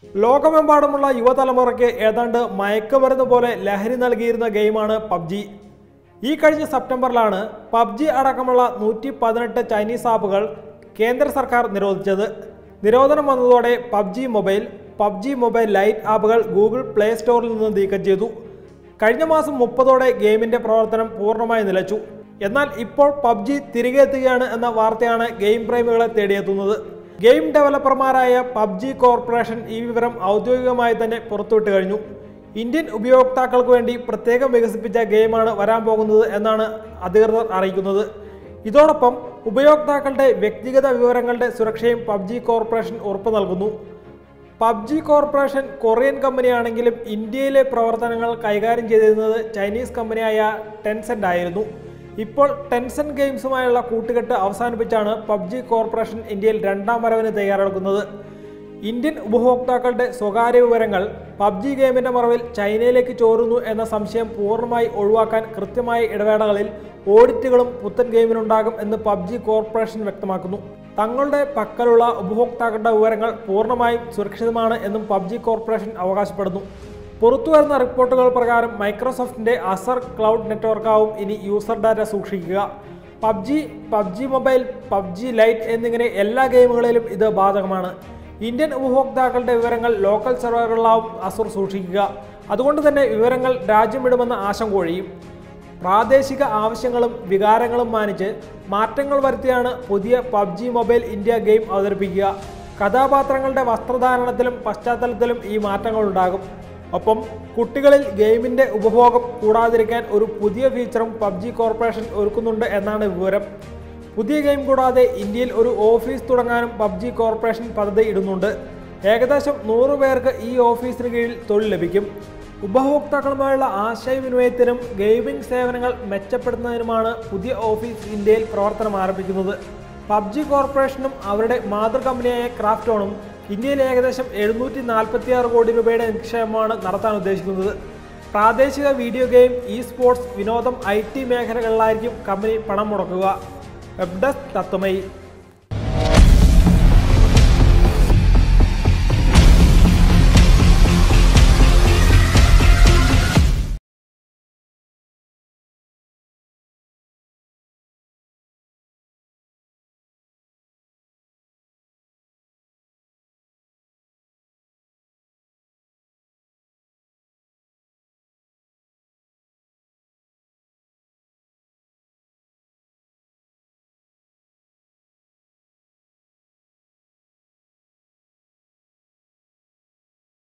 ലോകമെമ്പാടുമുള്ള യുവതലമുറയ്ക്ക് ഏതാണ്ട് മയക്കുമരുന്ന് പോലെ ലഹരി നൽകിയിരുന്ന ഗെയിമാണ് പബ്ജി ഈ കഴിഞ്ഞ സെപ്റ്റംബറിലാണ് പബ്ജി അടക്കമുള്ള നൂറ്റി പതിനെട്ട് ചൈനീസ് ആപ്പുകൾ കേന്ദ്ര സർക്കാർ നിരോധിച്ചത് നിരോധനം വന്നതോടെ PUBG mobile PUBG mobile lite ആപ്പുകൾ ഗൂഗിൾ പ്ലേ സ്റ്റോറിൽ നിന്ന് നീക്കം ചെയ്തു കഴിഞ്ഞ മാസം മുപ്പതോടെ ഗെയിമിന്റെ പ്രവർത്തനം പൂർണ്ണമായി നിലച്ചു എന്നാൽ ഇപ്പോൾ പബ്ജി തിരികെ എത്തുകയാണ് എന്ന വാർത്തയാണ് ഗെയിം പ്രേമികളെ തേടിയെത്തുന്നത് ഗെയിം ഡെവലപ്പർമാരായ പബ്ജി കോർപ്പറേഷൻ ഈ വിവരം ഔദ്യോഗികമായി തന്നെ പുറത്തുവിട്ട് കഴിഞ്ഞു ഇന്ത്യൻ ഉപയോക്താക്കൾക്ക് വേണ്ടി പ്രത്യേകം വികസിപ്പിച്ച ഗെയിമാണ് വരാൻ പോകുന്നത് എന്നാണ് അധികൃതർ അറിയിക്കുന്നത് ഇതോടൊപ്പം ഉപയോക്താക്കളുടെ വ്യക്തിഗത വിവരങ്ങളുടെ സുരക്ഷയും പബ്ജി കോർപ്പറേഷൻ ഉറപ്പു നൽകുന്നു പബ്ജി കോർപ്പറേഷൻ കൊറിയൻ കമ്പനിയാണെങ്കിലും ഇന്ത്യയിലെ പ്രവർത്തനങ്ങൾ കൈകാര്യം ചെയ്തിരുന്നത് ചൈനീസ് കമ്പനിയായ ടെൻസെന്റ് ആയിരുന്നു ഇപ്പോൾ ടെൻസെന്റ് ഗെയിംസുമായുള്ള കൂട്ടുകെട്ട് അവസാനിപ്പിച്ചാണ് പബ്ജി കോർപ്പറേഷൻ ഇന്ത്യയിൽ രണ്ടാം വരവിന് തയ്യാറെടുക്കുന്നത് ഇന്ത്യൻ ഉപഭോക്താക്കളുടെ സ്വകാര്യ വിവരങ്ങൾ പബ്ജി ഗെയിമിന്റെ മറവിൽ ചൈനയിലേക്ക് ചോരുന്നു എന്ന സംശയം പൂർണ്ണമായി ഒഴിവാക്കാൻ കൃത്യമായ ഇടവേളകളിൽ ഓഡിറ്റുകളും പുത്തൻ ഗെയിമിനുണ്ടാകും എന്ന് പബ്ജി കോർപ്പറേഷൻ വ്യക്തമാക്കുന്നു തങ്ങളുടെ പക്കലുള്ള ഉപഭോക്താക്കളുടെ വിവരങ്ങൾ പൂർണ്ണമായും സുരക്ഷിതമാണ് എന്നും പബ്ജി കോർപ്പറേഷൻ അവകാശപ്പെടുന്നു പുറത്തുവരുന്ന റിപ്പോർട്ടുകൾ പ്രകാരം മൈക്രോസോഫ്റ്റിന്റെ അസർ ക്ലൗഡ് നെറ്റ്വർക്കാവും ഇനി യൂസർ ഡാറ്റ സൂക്ഷിക്കുക PUBG PUBG mobile PUBG lite എന്നിങ്ങനെ എല്ലാ ഗെയിമുകളിലും ഇത് ബാധകമാണ് ഇന്ത്യൻ ഉപഭോക്താക്കളുടെ വിവരങ്ങൾ ലോക്കൽ സെർവറുകളിലാവും അസുർ സൂക്ഷിക്കുക അതുകൊണ്ട് തന്നെ വിവരങ്ങൾ രാജ്യം വിടുമെന്ന ആശങ്ക ഒഴിയും പ്രാദേശിക ആവശ്യങ്ങളും വികാരങ്ങളും മാനിച്ച് മാറ്റങ്ങൾ വരുത്തിയാണ് പുതിയ പബ്ജി മൊബൈൽ ഇന്ത്യ ഗെയിം അവതരിപ്പിക്കുക കഥാപാത്രങ്ങളുടെ വസ്ത്രധാരണത്തിലും പശ്ചാത്തലത്തിലും ഈ മാറ്റങ്ങൾ ഉണ്ടാകും ഒപ്പം കുട്ടികളിൽ ഗെയിമിന്റെ ഉപഭോഗം കൂടാതിരിക്കാൻ ഒരു പുതിയ ഫീച്ചറും പബ്ജി കോർപ്പറേഷൻ ഒരുക്കുന്നുണ്ട് എന്നാണ് വിവരം പുതിയ ഗെയിം കൂടാതെ ഇന്ത്യയിൽ ഒരു ഓഫീസ് തുടങ്ങാനും പബ്ജി കോർപ്പറേഷൻ പദ്ധതി ഇടുന്നുണ്ട് ഏകദേശം നൂറ് പേർക്ക് ഈ ഓഫീസിന് കീഴിൽ തൊഴിൽ ലഭിക്കും ഉപഭോക്താക്കളുമായുള്ള ആശയവിനിമയത്തിനും ഗെയിമിംഗ് സേവനങ്ങൾ മെച്ചപ്പെടുത്തുന്നതിനുമാണ് പുതിയ ഓഫീസ് ഇന്ത്യയിൽ പ്രവർത്തനം ആരംഭിക്കുന്നത് പബ്ജി കോർപ്പറേഷനും അവരുടെ മാതൃ കമ്പനിയായ ക്രാഫ്റ്റോണും ഇന്ത്യയിൽ ഏകദേശം എഴുന്നൂറ്റി നാൽപ്പത്തി ആറ് കോടി രൂപയുടെ നിക്ഷേപമാണ് നടത്താൻ ഉദ്ദേശിക്കുന്നത് പ്രാദേശിക വീഡിയോ ഗെയിം ഇ സ്പോർട്സ് വിനോദം ഐ ടി മേഖലകളിലായിരിക്കും കമ്പനി പണം മുടക്കുക വെബ് ഡെസ്ക് തത്വമയി